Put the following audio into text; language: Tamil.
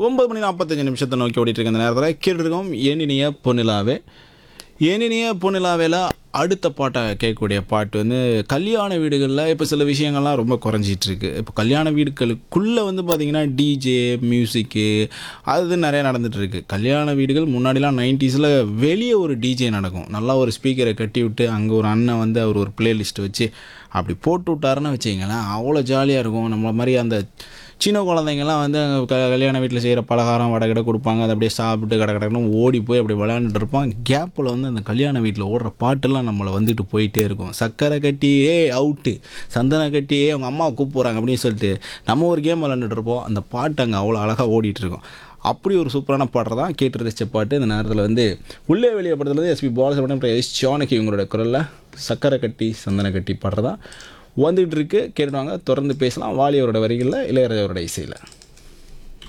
ஒன்பது மணி நாற்பத்தஞ்சு நிமிஷத்தை நோக்கி ஓடிட்டு இருக்க இந்த நேரத்தில் கேட்டுருக்கோம் ஏனினிய பொன்னிலாவே ஏனினிய பொன்னிலாவேல அடுத்த பாட்டை கேட்கக்கூடிய பாட்டு வந்து கல்யாண வீடுகளில் இப்போ சில விஷயங்கள்லாம் ரொம்ப குறைஞ்சிட்டு இருக்கு இப்போ கல்யாண வீடுகளுக்குள்ளே வந்து பார்த்திங்கன்னா டிஜே மியூசிக்கு அது நிறைய நடந்துட்டு இருக்கு கல்யாண வீடுகள் முன்னாடிலாம் நைன்டிஸில் வெளியே ஒரு டிஜே நடக்கும் நல்லா ஒரு ஸ்பீக்கரை கட்டி விட்டு அங்கே ஒரு அண்ணன் வந்து அவர் ஒரு பிளேலிஸ்ட் வச்சு அப்படி போட்டு விட்டாருன்னு வச்சிங்களேன் அவ்வளோ ஜாலியாக இருக்கும் நம்மள மாதிரி அந்த சின்ன குழந்தைங்கலாம் வந்து க கல்யாண வீட்டில் செய்கிற பலகாரம் வடை கடை கொடுப்பாங்க அதை அப்படியே சாப்பிட்டு கடை கடன்னு ஓடி போய் அப்படி விளையாண்டுட்டு இருப்போம் கேப்பில் வந்து அந்த கல்யாண வீட்டில் ஓடுற பாட்டெல்லாம் நம்மளை வந்துட்டு போயிட்டே இருக்கும் சக்கரை கட்டி ஏ அவுட்டு சந்தன கட்டி ஏ அவங்க அம்மா கூப்பிட்றாங்க அப்படின்னு சொல்லிட்டு நம்ம ஒரு கேம் விளாண்டுட்டு இருப்போம் அந்த பாட்டு அங்கே அவ்வளோ அழகாக ஓடிட்டு இருக்கும் அப்படி ஒரு சூப்பரான பாட்டு தான் கேட்டு ரசித்த பாட்டு இந்த நேரத்தில் வந்து உள்ளே வெளியே படத்துலேருந்து எஸ்பி பாலசுப்ரமணியம் எஸ் ஜானகி இவங்களோட குரலில் சக்கரை கட்டி சந்தன கட்டி பாடுறதா வந்துகிட்டு இருக்கு கேட்டுவாங்க தொடர்ந்து பேசலாம் வாலியவரோட வரிகளில் இளையராஜாவோட இசையில்